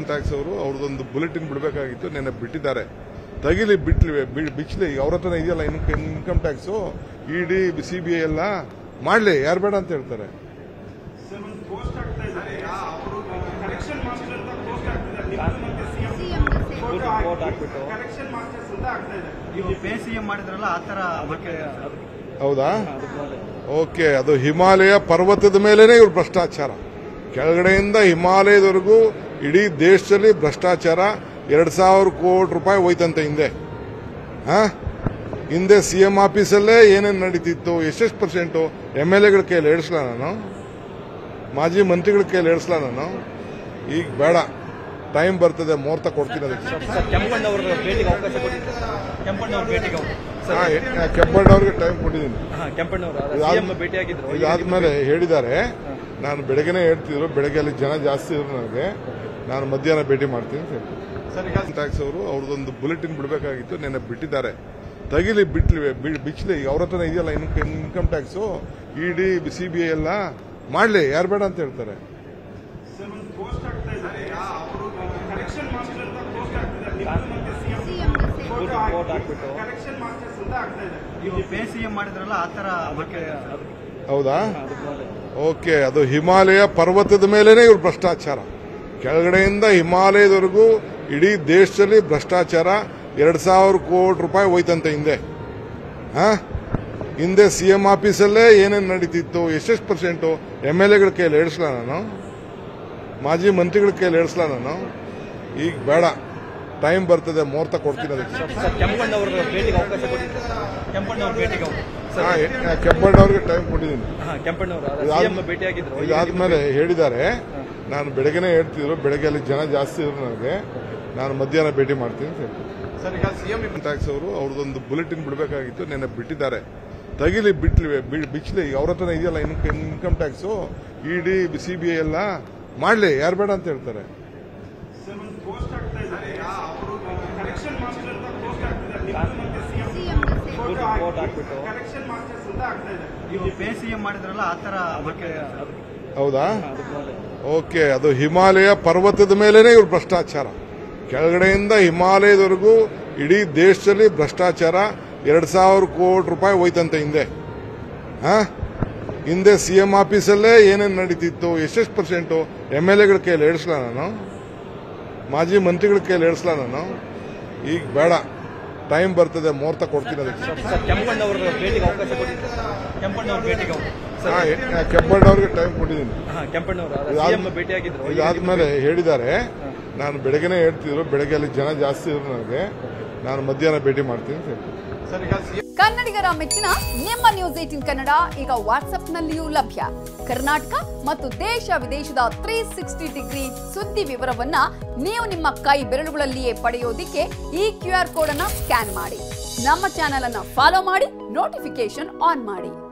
Tax ಅವರು ಅವ್ರದ್ದೊಂದು bulletin ಬಿಡಬೇಕಾಗಿತ್ತು ನೆನ್ನೆ ಬಿಟ್ಟಿದ್ದಾರೆ ತಗಿಲಿ ಬಿಟ್ಲಿ ಬಿ- ಬಿಚ್ಲಿ ಅವ್ರ ಹತ್ರ ಇದೆಯಲ್ಲ income tax ED C B I ಎಲ್ಲ ಮಾಡ್ಲಿ ಯಾರು ಬೇಡ ಅಂತ ಹೇಳ್ತಾರೆ ಸರ್ ಒಂದು ಪೋಸ್ಟ್ ಆಗ್ತಾ ಇದೆ ಅವರು ಕಲೆಕ್ಷನ್ ಮಾಸ್ಟರ್ ಅಂತ ಪೋಸ್ಟ್ ಆಗ್ತಿದೆ ನಿಮ್ದು ಮತ್ತೆ ಸಿಎಂ ಫೋಟೋ ಹಾಕ್ಬಿಟ್ಟು ಕಲೆಕ್ಷನ್ ಮಾಸ್ಟರ್ಸ್ ಅಂತ ಆಗ್ತಾ ಇದೆ ನೀವು ಪೇ ಸಿ ಎಂ ಮಾಡಿದ್ರಲ್ಲ ಆ ತರ ಅದಕ್ಕೆ ಹೌದಾ ಓಕೆ ಅದು ಹಿಮಾಲಯ ಪರ್ವತದ ಮೇಲೇನೆ ಇವ್ರು ಭ್ರಷ್ಟಾಚಾರ ಕೆಳಗಡೆಯಿಂದ ಹಿಮಾಲಯದವರೆಗೂ ಇಡೀ ದೇಶದಲ್ಲಿ ಭ್ರಷ್ಟಾಚಾರ ಎರಡ್ ಸಾವಿರ ಕೋಟಿ ರೂಪಾಯಿ ಹೋಯ್ತಂತೆ ಹಿಂದೆ ಹಾ ಹಿಂದೆ ಸಿ ಎಂ ಆಫೀಸಲ್ಲೇ ಏನೇನು ನಡೀತಿತ್ತು ಎಷ್ಟೆಷ್ಟು ಪರ್ಸೆಂಟು ಎಮ್ ಎಲ್ ಎಗಳ ಕೈಯಲ್ಲಿ ಏಳಿಸ್ಲಾ ನಾನು ಮಾಜಿ ಮಂತ್ರಿಗಳ ಕೈಯಲ್ಲಿ ಏಳಿಸ್ಲಾ ನಾನು ಈಗ ಬೇಡ ಟೈಮ್ ಬರ್ತದೆ ಮುಹೂರ್ತ ಕೊಡ್ತೀನಿ ಅದಕ್ಕೆ ಸರ್ ಕೆಂಪಣ್ಣವ್ರ ಭೇಟಿಗೆ ಅವಕಾಶ ಕೊಟ್ಟಿದ್ದಾರೆ ಕೆಂಪಣ್ಣವ್ರ ಭೇಟಿಗೆ ಅವ- ಸರ್ ಹಾ, ಕೆಂಪಣ್ಣವ್ರಿಗೆ ಟೈಮ್ ಕೊಟ್ಟಿದ್ದೀನಿ ಹಾ, ಕೆಂಪಣ್ಣವ್ರು ಇದಾದ್- ಸಿಎಂ ಭೇಟಿಯಾಗಿದ್ರು ಇದಾದ್ಮೇಲೆ ಹೇಳಿದ್ದಾರೆ ನಾನು ಬೆಳಗ್ಗೆನೆ ಹೇಳ್ತಿದ್ರು ಬೆಳಗ್ಗೆ ಅಲ್ಲಿ ಜನ ಜಾಸ್ತಿ ಇದ್ರು ನನಗೆ ನಾನು ಮಧ್ಯಾಹ್ನ ಭೇಟಿ ಮಾಡ್ತೀನಿ ಅಂತ ಹೇಳ್ತಿದ್ರು. ಸರ್ ಈಗ ಟ್ಯಾಕ್ಸ್ ಅವರು ಅವ್ರದ್ದೊಂದು ಬುಲೆಟಿನ್ ಬಿಡಬೇಕಾಗಿತ್ತು ನೆನ್ನೆ ಬಿಟ್ಟಿದ್ದಾರೆ ತಗಿಲಿ ಬಿಟ್ಲಿ ಬಿ- ಬಿಚ್ಲಿ ಅವ್ರ ಹತ್ರ ಇದೆಯಲ್ಲ income tax ED C B I ಎಲ್ಲ ಮಾಡ್ಲಿ ಯಾರು ಬೇಡ ಅಂತ ಹೇಳ್ತಾರೆ ಸರ್ ಒಂದು ಪೋಸ್ಟ್ ಆಗ್ತಾ ಇದೆ ಅವರು ಕಲೆಕ್ಷನ್ ಮಾಸ್ಟರ್ ಅಂತ ಪೋಸ್ಟ್ ಆಗ್ತಿದೆ ನಿಮ್ದು ಮತ್ತೆ ಸಿಎಂ ಫೋಟೋ ಹಾಕ್ಬಿಟ್ಟು ಕಲೆಕ್ಷನ್ ಮಾಸ್ಟರ್ಸ್ ಅಂತ ಆಗ್ತಾ ಇದೆ ನೀವು ಪೇ ಸಿ ಎಂ ಮಾಡಿದ್ರಲ್ಲ ಆ ತರ ಅದಕ್ಕೆ ಹೌದಾ ಓಕೆ ಅದು ಹಿಮಾಲಯ ಪರ್ವತದ ಮೇಲೇನೆ ಇವ್ರು ಭ್ರಷ್ಟಾಚಾರ ಕೆಳಗಡೆಯಿಂದ ಹಿಮಾಲಯದವರೆಗೂ ಇಡೀ ದೇಶದಲ್ಲಿ ಭ್ರಷ್ಟಾಚಾರ ಎರಡ್ ಸಾವಿರ ಕೋಟಿ ರೂಪಾಯಿ ಹೋಯ್ತಂತೆ ಹಿಂದೆ ಹಾ ಹಿಂದೆ ಸಿ ಎಂ ಆಫೀಸಲ್ಲೇ ಏನೇನು ನಡೀತಿತ್ತು ಎಷ್ಟೆಷ್ಟು ಪರ್ಸೆಂಟು ಎಮ್ ಎಲ್ ಎಗಳ ಕೈಯಲ್ಲಿ ಏಳಿಸ್ಲಾ ನಾನು ಮಾಜಿ ಮಂತ್ರಿಗಳ ಕೈಯಲ್ಲಿ ಏಳಿಸ್ಲಾ ನಾನು ಈಗ ಬೇಡ ಟೈಮ್ ಬರ್ತದೆ ಮುಹೂರ್ತ ಕೊಡ್ತೀನಿ ಅದಕ್ಕೆ ಸರ್ ಕೆಂಪಣ್ಣವ್ರ ಭೇಟಿಗೆ ಅವಕಾಶ ಕೊಟ್ಟಿದ್ದಾರೆ ಕೆಂಪಣ್ಣವ್ರ ಭೇಟಿಗೆ ಅವ- ಸರ್ ಹಾ, ಕೆಂಪಣ್ಣವ್ರಿಗೆ ಟೈಮ್ ಕೊಟ್ಟಿದ್ದೀನಿ ಹಾ, ಕೆಂಪಣ್ಣವ್ರು ಇದಾದ್- ಸಿಎಂ ಭೇಟಿಯಾಗಿದ್ರು ಇದಾದ್ಮೇಲೆ ಹೇಳಿದ್ದಾರೆ ನಾನು ಬೆಳಗ್ಗೆನೆ ಹೇಳ್ತಿದ್ರು ಬೆಳಗ್ಗೆ ಅಲ್ಲಿ ಜನ ಜಾಸ್ತಿ ಇದ್ರು ನನಗೆ ನಾನು ಮಧ್ಯಾಹ್ನ ಭೇಟಿ ಮಾಡ್ತೀನಿ ಅಂತ ಹೇಳ್ತಿದ್ರು. ಸರ್ ಈಗ ಸಿಎಂ ಟ್ಯಾಕ್ಸ್ ಅವರು ಅವ್ರದ್ದೊಂದು ಬುಲೆಟಿನ್ ಬಿಡಬೇಕಾಗಿತ್ತು ನೆನ್ನೆ ಬಿಟ್ಟಿದ್ದಾರೆ ತಗಿಲಿ ಬಿಟ್ಲಿ ಬಿ- ಬಿಚ್ಲಿ ಅವ್ರ ಹತ್ರ ಇದೆಯಲ್ಲ income tax ED C B I ಎಲ್ಲ ಮಾಡ್ಲಿ ಯಾರು ಬೇಡ ಅಂತ ಹೇಳ್ತಾರೆ ಸರ್ ಒಂದು ಪೋಸ್ಟ್ ಆಗ್ತಾ ಇದೆ ಅವರು ಕಲೆಕ್ಷನ್ ಮಾಸ್ಟರ್ ಅಂತ ಪೋಸ್ಟ್ ಆಗ್ತಿದೆ ನಿಮ್ದು ಮತ್ತೆ ಸಿಎಂ ಫೋಟೋ ಹಾಕ್ಬಿಟ್ಟು ಕಲೆಕ್ಷನ್ ಮಾಸ್ಟರ್ಸ್ ಅಂತ ಆಗ್ತಾ ಇದೆ ನೀವು ಪೇ ಸಿ ಎಂ ಮಾಡಿದ್ರಲ್ಲ ಆ ತರ ಅದಕ್ಕೆ ಹೌದಾ ಓಕೆ ಅದು ಹಿಮಾಲಯ ಪರ್ವತದ ಮೇಲೇನೆ ಇವ್ರು ಭ್ರಷ್ಟಾಚಾರ ಕೆಳಗಡೆಯಿಂದ ಹಿಮಾಲಯದವರೆಗೂ ಇಡೀ ದೇಶದಲ್ಲಿ ಭ್ರಷ್ಟಾಚಾರ ಎರಡ್ ಸಾವಿರ ಕೋಟಿ ರೂಪಾಯಿ ಹೋಯ್ತಂತೆ ಹಿಂದೆ ಹಾ ಹಿಂದೆ ಸಿ ಎಂ ಆಫೀಸಲ್ಲೇ ಏನೇನು ನಡೀತಿತ್ತು ಎಷ್ಟೆಷ್ಟು ಪರ್ಸೆಂಟು ಎಮ್ ಎಲ್ ಎಗಳ ಕೈಯಲ್ಲಿ ಏಳಿಸ್ಲಾ ನಾನು ಮಾಜಿ ಮಂತ್ರಿಗಳ ಕೈಯಲ್ಲಿ ಏಳಿಸ್ಲಾ ನಾನು ಈಗ ಬೇಡ ಟೈಮ್ ಬರ್ತದೆ ಮುಹೂರ್ತ ಕೊಡ್ತೀನಿ ಅದಕ್ಕೆ ಸರ್ ಕೆಂಪಣ್ಣವ್ರ ಭೇಟಿಗೆ ಅವಕಾಶ ಕೊಟ್ಟಿದ್ದಾರೆ ಕೆಂಪಣ್ಣವ್ರ ಭೇಟಿಗೆ ಅವ- ಹಾ, ಸರ್ ಕೆಂಪಣ್ಣವ್ರಿಗೆ ಟೈಮ್ ಕೊಟ್ಟಿದ್ದೀನಿ ಹಾ, ಕೆಂಪಣ್ಣವ್ರು ಇದಾದ್- ಸಿಎಂ ಭೇಟಿಯಾಗಿದ್ರು ಇದಾದ್ಮೇಲೆ ಹೇಳಿದ್ದಾರೆ ನಾನು ಬೆಳಗ್ಗೆನೆ ಹೇಳ್ತಿದ್ರು ಬೆಳಗ್ಗೆ ಅಲ್ಲಿ ಜನ ಜಾಸ್ತಿ ಇದ್ರು ನನಗೆ ನಾನು ಮಧ್ಯಾಹ್ನ ಭೇಟಿ ಮಾಡ್ತೀನಿ ಅಂತ ಹೇಳ್ತಿದ್ರು. ಸರ್ ಈಗ ಸಿಎಂ ಕನ್ನಡಿಗರ ಮೆಚ್ಚಿನ ನಿಮ್ಮ ನ್ಯೂಸ್ ಏಟಿನ್ ಕನ್ನಡ ಈಗ ವಾಟ್ಸ್ಆಪ್ನಲ್ಲಿಯೂ ಲಭ್ಯ ಕರ್ನಾಟಕ ಮತ್ತು ದೇಶ ವಿದೇಶದ ತ್ರೀ ಸಿಕ್ಸ್ಟಿ ಡಿಗ್ರಿ ಸುದ್ದಿ ವಿವರವನ್ನ ನೀವು ನಿಮ್ಮ ಕೈ ಬೆರಳುಗಳಲ್ಲಿಯೇ ಪಡೆಯೋದಿಕ್ಕೆ ಈ ಕ್ಯೂ ಆರ್ ಕೋಡ್ ಅನ್ನ ಸ್ಕ್ಯಾನ್ ಮಾಡಿ ನಮ್ಮ ಚಾನೆಲ್ ಅನ್ನ ಫಾಲೋ ಮಾಡಿ ನೋಟಿಫಿಕೇಶನ್ ಆನ್ ಮಾಡಿ